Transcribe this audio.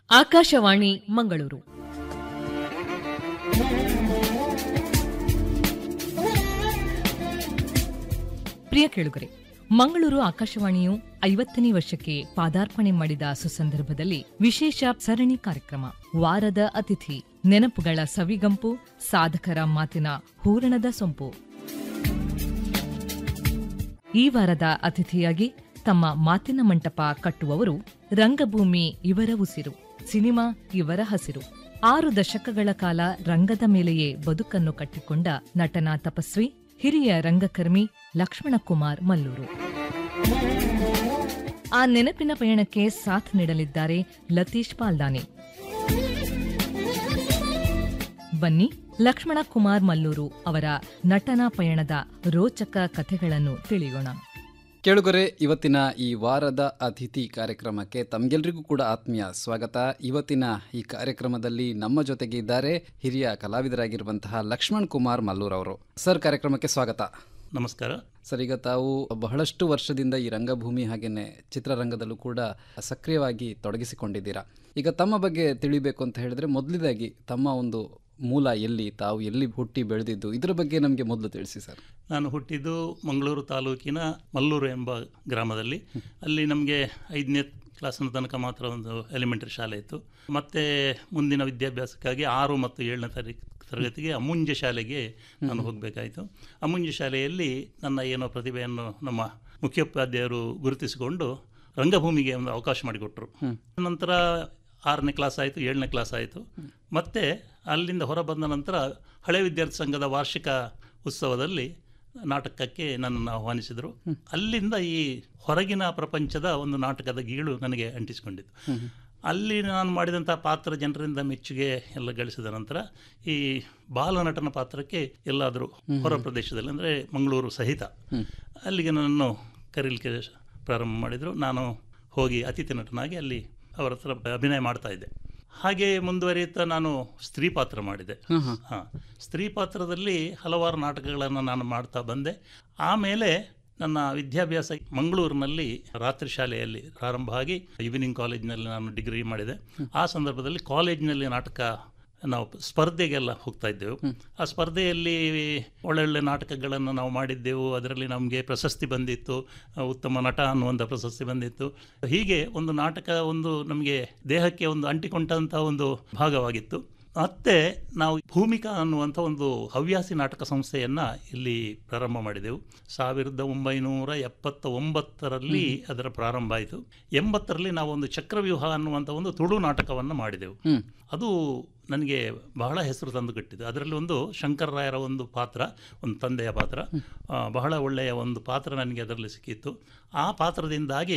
ಆಕಾಶವಾಣಿ ಮಂಗಳೂರು ಪ್ರಿಯ ಕೇಳುಗರೆ ಮಂಗಳೂರು ಆಕಾಶವಾಣಿಯು ಐವತ್ತನೇ ವರ್ಷಕ್ಕೆ ಪಾದಾರ್ಪಣೆ ಮಾಡಿದ ಸುಸಂದರ್ಭದಲ್ಲಿ ವಿಶೇಷ ಸರಣಿ ಕಾರ್ಯಕ್ರಮ ವಾರದ ಅತಿಥಿ ನೆನಪುಗಳ ಸವಿಗಂಪು ಸಾಧಕರ ಮಾತಿನ ಹೂರಣದ ಸೊಂಪು ಈ ವಾರದ ಅತಿಥಿಯಾಗಿ ತಮ್ಮ ಮಾತಿನ ಮಂಟಪ ಕಟ್ಟುವವರು ರಂಗಭೂಮಿ ಇವರ ಉಸಿರು ಸಿನಿಮಾ ಇವರ ಹಸಿರು ಆರು ದಶಕಗಳ ಕಾಲ ರಂಗದ ಮೇಲೆಯೇ ಬದುಕನ್ನು ಕಟ್ಟಿಕೊಂಡ ನಟನ ತಪಸ್ವಿ ಹಿರಿಯ ರಂಗಕರ್ಮಿ ಲಕ್ಷ್ಮಣಕುಮಾರ್ ಮಲ್ಲೂರು ಆ ನೆನಪಿನ ಪಯಣಕ್ಕೆ ಸಾಥ್ ನೀಡಲಿದ್ದಾರೆ ಲತೀಶ್ ಪಾಲ್ದಾನೆ ಬನ್ನಿ ಲಕ್ಷ್ಮಣ ಕುಮಾರ್ ಮಲ್ಲೂರು ಅವರ ನಟನಾ ಪಯಣದ ರೋಚಕ ಕಥೆಗಳನ್ನು ತಿಳಿಯೋಣ ಕೇಳುಗರೆ ಇವತ್ತಿನ ಈ ವಾರದ ಅತಿಥಿ ಕಾರ್ಯಕ್ರಮಕ್ಕೆ ತಮ್ಗೆಲ್ರಿಗೂ ಕೂಡ ಆತ್ಮೀಯ ಸ್ವಾಗತ ಇವತ್ತಿನ ಈ ಕಾರ್ಯಕ್ರಮದಲ್ಲಿ ನಮ್ಮ ಜೊತೆಗೆ ಇದ್ದಾರೆ ಹಿರಿಯ ಕಲಾವಿದರಾಗಿರುವಂತಹ ಲಕ್ಷ್ಮಣ್ ಕುಮಾರ್ ಮಲ್ಲೂರ್ ಅವರು ಸರ್ ಕಾರ್ಯಕ್ರಮಕ್ಕೆ ಸ್ವಾಗತ ನಮಸ್ಕಾರ ಸರ್ ಈಗ ತಾವು ಬಹಳಷ್ಟು ವರ್ಷದಿಂದ ಈ ರಂಗಭೂಮಿ ಹಾಗೇನೆ ಚಿತ್ರರಂಗದಲ್ಲೂ ಕೂಡ ಸಕ್ರಿಯವಾಗಿ ತೊಡಗಿಸಿಕೊಂಡಿದ್ದೀರಾ ಈಗ ತಮ್ಮ ಬಗ್ಗೆ ತಿಳಿಬೇಕು ಅಂತ ಹೇಳಿದ್ರೆ ಮೊದಲಿದಾಗಿ ತಮ್ಮ ಒಂದು ಮೂಲ ಎಲ್ಲಿ ತಾವು ಎಲ್ಲಿ ಹುಟ್ಟಿ ಬೆಳೆದಿದ್ದು ಇದರ ಬಗ್ಗೆ ನಮಗೆ ಮೊದಲು ತಿಳಿಸಿ ಸರ್ ನಾನು ಹುಟ್ಟಿದ್ದು ಮಂಗಳೂರು ತಾಲೂಕಿನ ಮಲ್ಲೂರು ಎಂಬ ಗ್ರಾಮದಲ್ಲಿ ಅಲ್ಲಿ ನಮಗೆ ಐದನೇ ಕ್ಲಾಸಿನ ತನಕ ಮಾತ್ರ ಒಂದು ಎಲಿಮೆಂಟರಿ ಶಾಲೆ ಇತ್ತು ಮತ್ತು ಮುಂದಿನ ವಿದ್ಯಾಭ್ಯಾಸಕ್ಕಾಗಿ ಆರು ಮತ್ತು ಏಳನೇ ತಾರೀಕು ತರಗತಿಗೆ ಅಮುಂಜ ಶಾಲೆಗೆ ನಾನು ಹೋಗಬೇಕಾಯಿತು ಅಮುಂಜ ಶಾಲೆಯಲ್ಲಿ ನನ್ನ ಏನೋ ಪ್ರತಿಭೆಯನ್ನು ನಮ್ಮ ಮುಖ್ಯೋಪಾಧ್ಯಾಯರು ಗುರುತಿಸಿಕೊಂಡು ರಂಗಭೂಮಿಗೆ ಒಂದು ಅವಕಾಶ ಮಾಡಿಕೊಟ್ರು ನಂತರ ಆರನೇ ಕ್ಲಾಸ್ ಆಯಿತು ಏಳನೇ ಕ್ಲಾಸ್ ಆಯಿತು ಮತ್ತು ಅಲ್ಲಿಂದ ಹೊರ ಬಂದ ನಂತರ ಹಳೆ ವಿದ್ಯಾರ್ಥಿ ಸಂಘದ ವಾರ್ಷಿಕ ಉತ್ಸವದಲ್ಲಿ ನಾಟಕಕ್ಕೆ ನನ್ನನ್ನು ಆಹ್ವಾನಿಸಿದರು ಅಲ್ಲಿಂದ ಈ ಹೊರಗಿನ ಪ್ರಪಂಚದ ಒಂದು ನಾಟಕದ ಗೀಳು ನನಗೆ ಅಂಟಿಸಿಕೊಂಡಿತ್ತು ಅಲ್ಲಿ ನಾನು ಮಾಡಿದಂಥ ಪಾತ್ರ ಜನರಿಂದ ಮೆಚ್ಚುಗೆ ಎಲ್ಲ ಗಳಿಸಿದ ನಂತರ ಈ ಬಾಲನಟನ ಪಾತ್ರಕ್ಕೆ ಎಲ್ಲಾದರೂ ಹೊರ ಪ್ರದೇಶದಲ್ಲಿ ಅಂದರೆ ಮಂಗಳೂರು ಸಹಿತ ಅಲ್ಲಿಗೆ ನನ್ನನ್ನು ಕರೀಲಿಕ್ಕೆ ಪ್ರಾರಂಭ ಮಾಡಿದರು ನಾನು ಹೋಗಿ ಅತಿಥಿ ನಟನಾಗಿ ಅಲ್ಲಿ ಅವರ ಹತ್ರ ಅಭಿನಯ ಮಾಡ್ತಾ ಇದ್ದೆ ಹಾಗೆ ಮುಂದುವರಿಯುತ್ತಾ ನಾನು ಸ್ತ್ರೀ ಪಾತ್ರ ಮಾಡಿದೆ ಹಾಂ ಸ್ತ್ರೀ ಪಾತ್ರದಲ್ಲಿ ಹಲವಾರು ನಾಟಕಗಳನ್ನು ನಾನು ಮಾಡ್ತಾ ಬಂದೆ ಆಮೇಲೆ ನನ್ನ ವಿದ್ಯಾಭ್ಯಾಸ ಮಂಗಳೂರಿನಲ್ಲಿ ರಾತ್ರಿ ಶಾಲೆಯಲ್ಲಿ ಪ್ರಾರಂಭ ಆಗಿ ಈವ್ನಿಂಗ್ ಕಾಲೇಜಿನಲ್ಲಿ ನಾನು ಡಿಗ್ರಿ ಮಾಡಿದೆ ಆ ಸಂದರ್ಭದಲ್ಲಿ ಕಾಲೇಜಿನಲ್ಲಿ ನಾಟಕ ನಾವು ಸ್ಪರ್ಧೆಗೆಲ್ಲ ಹೋಗ್ತಾ ಇದ್ದೆವು ಆ ಸ್ಪರ್ಧೆಯಲ್ಲಿ ಒಳ್ಳೊಳ್ಳೆ ನಾಟಕಗಳನ್ನು ನಾವು ಮಾಡಿದ್ದೆವು ಅದರಲ್ಲಿ ನಮಗೆ ಪ್ರಶಸ್ತಿ ಬಂದಿತ್ತು ಉತ್ತಮ ನಟ ಅನ್ನುವಂಥ ಪ್ರಶಸ್ತಿ ಬಂದಿತ್ತು ಹೀಗೆ ಒಂದು ನಾಟಕ ಒಂದು ನಮಗೆ ದೇಹಕ್ಕೆ ಒಂದು ಅಂಟಿಕೊಂಡಂಥ ಒಂದು ಭಾಗವಾಗಿತ್ತು ಮತ್ತೆ ನಾವು ಭೂಮಿಕಾ ಅನ್ನುವಂಥ ಒಂದು ಹವ್ಯಾಸಿ ನಾಟಕ ಸಂಸ್ಥೆಯನ್ನು ಇಲ್ಲಿ ಪ್ರಾರಂಭ ಮಾಡಿದೆವು ಸಾವಿರದ ಒಂಬೈನೂರ ಎಪ್ಪತ್ತ ಒಂಬತ್ತರಲ್ಲಿ ಅದರ ಪ್ರಾರಂಭ ಆಯಿತು ಎಂಬತ್ತರಲ್ಲಿ ನಾವು ಒಂದು ಚಕ್ರವ್ಯೂಹ ಅನ್ನುವಂಥ ಒಂದು ತುಳು ನಾಟಕವನ್ನು ಮಾಡಿದೆವು ಅದು ನನಗೆ ಬಹಳ ಹೆಸರು ತಂದು ಕಟ್ಟಿದ್ದು ಅದರಲ್ಲಿ ಒಂದು ಶಂಕರರಾಯರ ಒಂದು ಪಾತ್ರ ಒಂದು ತಂದೆಯ ಪಾತ್ರ ಬಹಳ ಒಳ್ಳೆಯ ಒಂದು ಪಾತ್ರ ನನಗೆ ಅದರಲ್ಲಿ ಸಿಕ್ಕಿತ್ತು ಆ ಪಾತ್ರದಿಂದಾಗಿ